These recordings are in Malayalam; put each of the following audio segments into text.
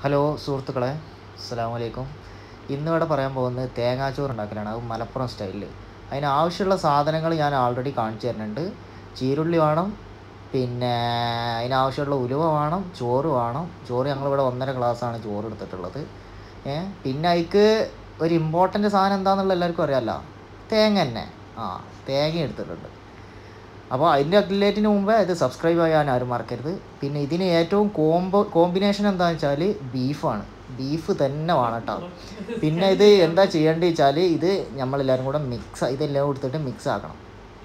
ഹലോ സുഹൃത്തുക്കളെ അസ്സാം വലൈക്കും ഇന്നിവിടെ പറയാൻ പോകുന്നത് തേങ്ങാച്ചോറ് ഉണ്ടാക്കലാണ് അത് മലപ്പുറം സ്റ്റൈലിൽ അതിന് ആവശ്യമുള്ള സാധനങ്ങൾ ഞാൻ ആൾറെഡി കാണിച്ചു തരുന്നുണ്ട് ചീരുള്ളി വേണം പിന്നെ അതിനാവശ്യമുള്ള ഉലുവ വേണം ചോറ് വേണം ചോറ് ഞങ്ങളിവിടെ ഒന്നര ഗ്ലാസ്സാണ് ചോറ് എടുത്തിട്ടുള്ളത് ഏ പിന്നെ അതിക്ക് ഒരു ഇമ്പോർട്ടൻ്റ് സാധനം എന്താണെന്നുള്ള എല്ലാവർക്കും അറിയാമല്ലോ തേങ്ങ തന്നെ ആ തേങ്ങ എടുത്തിട്ടുണ്ട് അപ്പോൾ അതിൻ്റെ അക്ലിലേറ്റിന് മുമ്പേ ഇത് സബ്സ്ക്രൈബ് ചെയ്യാൻ ആരും മറക്കരുത് പിന്നെ ഇതിന് ഏറ്റവും കോംബോ കോമ്പിനേഷൻ എന്താണെന്ന് വെച്ചാൽ ബീഫാണ് ബീഫ് തന്നെ വേണം കേട്ടോ പിന്നെ ഇത് എന്താ ചെയ്യേണ്ടത് വെച്ചാൽ ഇത് നമ്മളെല്ലാവരും കൂടെ മിക്സ് ഇതെല്ലാം കൊടുത്തിട്ട് മിക്സ് ആക്കണം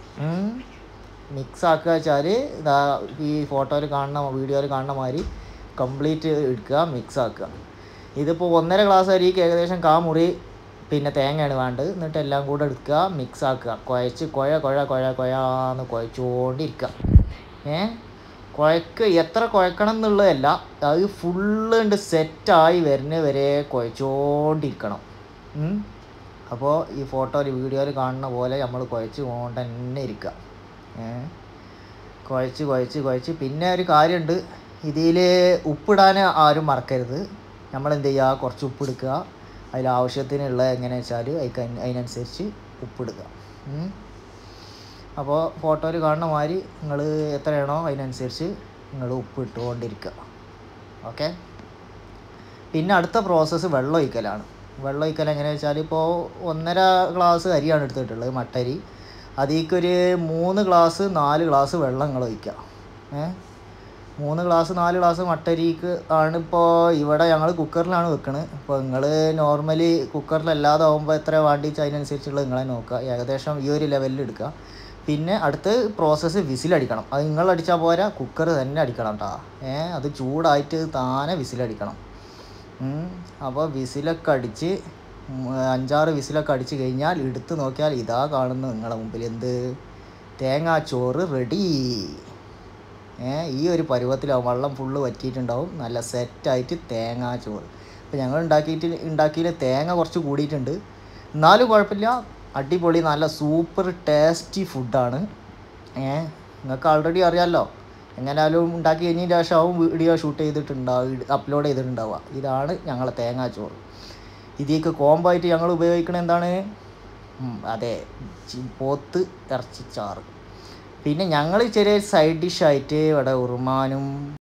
മിക്സ് ആക്കുക വെച്ചാൽ ഇതാ ഈ ഫോട്ടോയിൽ കാണുന്ന വീഡിയോയിൽ കാണുന്ന മാതിരി കംപ്ലീറ്റ് എടുക്കുക മിക്സ് ആക്കുക ഇതിപ്പോൾ ഒന്നര ഗ്ലാസ് അരിക്ക് ഏകദേശം കാ മുറി പിന്നെ തേങ്ങയാണ് വേണ്ടത് എന്നിട്ട് എല്ലാം കൂടെ എടുക്കുക മിക്സ് ആക്കുക കുഴച്ച് കുഴ കുഴ കുഴ കുഴാന്ന് കുഴച്ചുകൊണ്ടിരിക്കുക ഏ കുഴക്ക് എത്ര കുഴക്കണം എന്നുള്ളതല്ല അത് ഫുള്ള് ഉണ്ട് സെറ്റായി വരുന്ന വരെ കുഴച്ചുകൊണ്ടിരിക്കണം അപ്പോൾ ഈ ഫോട്ടോയിൽ വീഡിയോയിൽ കാണുന്ന പോലെ നമ്മൾ കുഴച്ച് കൊണ്ട് തന്നെ ഇരിക്കുക ഏ കുഴച്ച് കുഴച്ച് കുഴച്ച് പിന്നെ ഒരു കാര്യമുണ്ട് ഇതിൽ ഉപ്പിടാൻ ആരും മറക്കരുത് നമ്മൾ എന്ത് ചെയ്യുക കുറച്ച് ഉപ്പ് എടുക്കുക അതിൽ ആവശ്യത്തിനുള്ള എങ്ങനെയാ വെച്ചാൽ അതിക്ക് അതിനനുസരിച്ച് ഉപ്പിടുക അപ്പോൾ ഫോട്ടോയിൽ കാണുന്ന മാതിരി നിങ്ങൾ എത്രയാണോ അതിനനുസരിച്ച് നിങ്ങൾ ഉപ്പ് ഇട്ടുകൊണ്ടിരിക്കുക ഓക്കെ പിന്നെ അടുത്ത പ്രോസസ്സ് വെള്ളം ഒഴിക്കലാണ് വെള്ളം ഒഴിക്കൽ എങ്ങനെയാ വെച്ചാൽ ഇപ്പോൾ ഒന്നര ഗ്ലാസ് അരിയാണ് എടുത്തിട്ടുള്ളത് മട്ടരി അതിലേക്കൊരു മൂന്ന് ഗ്ലാസ് നാല് ഗ്ലാസ് വെള്ളം നിങ്ങൾ ഒഴിക്കുക ഏ മൂന്ന് ഗ്ലാസ് നാല് ഗ്ലാസ് മട്ടരിക്ക് ആണ് ഇപ്പോൾ ഇവിടെ ഞങ്ങൾ കുക്കറിലാണ് വെക്കുന്നത് ഇപ്പോൾ നിങ്ങൾ നോർമലി കുക്കറിലല്ലാതെ ആകുമ്പോൾ എത്ര വേണ്ടിച്ച് അതിനനുസരിച്ചുള്ള നിങ്ങളെ നോക്കുക ഏകദേശം ഈ ഒരു ലെവലിൽ എടുക്കുക പിന്നെ അടുത്ത് പ്രോസസ്സ് വിസിലടിക്കണം അത് നിങ്ങൾ അടിച്ചാൽ പോരാ കുക്കർ തന്നെ അടിക്കണം കേട്ടോ ഏ അത് ചൂടായിട്ട് താനെ വിസിലടിക്കണം അപ്പോൾ വിസിലൊക്കെ അടിച്ച് അഞ്ചാറ് വിസിലൊക്കെ അടിച്ച് കഴിഞ്ഞാൽ എടുത്ത് നോക്കിയാൽ ഇതാ കാണുന്നു നിങ്ങളുടെ മുമ്പിൽ എന്ത് തേങ്ങാച്ചോറ് റെഡി ഏ ഈ ഒരു പരുവത്തിലാവും വെള്ളം ഫുള്ള് വറ്റിയിട്ടുണ്ടാവും നല്ല സെറ്റായിട്ട് തേങ്ങാ ചോറ് അപ്പോൾ ഞങ്ങൾ ഉണ്ടാക്കിയിട്ട് ഉണ്ടാക്കിയതിൽ തേങ്ങ കുറച്ച് കൂടിയിട്ടുണ്ട് എന്നാലും കുഴപ്പമില്ല അടിപൊളി നല്ല സൂപ്പർ ടേസ്റ്റി ഫുഡാണ് ഏ നിങ്ങൾക്ക് ആൾറെഡി അറിയാമല്ലോ എങ്ങനെയാലും ഉണ്ടാക്കി കഴിഞ്ഞതിന് ശേഷമാവും വീഡിയോ ഷൂട്ട് ചെയ്തിട്ടുണ്ടാവുക അപ്ലോഡ് ചെയ്തിട്ടുണ്ടാവുക ഇതാണ് ഞങ്ങളെ തേങ്ങാ ചോറ് ഇതിലേക്ക് കോംബോ ആയിട്ട് ഞങ്ങൾ ഉപയോഗിക്കുന്നത് എന്താണ് അതെ പോത്ത് ഇറച്ചിച്ചാറ് പിന്നെ ഞങ്ങൾ ചെറിയ സൈഡ് ഡിഷായിട്ട് ഇവിടെ ഉറുമാനും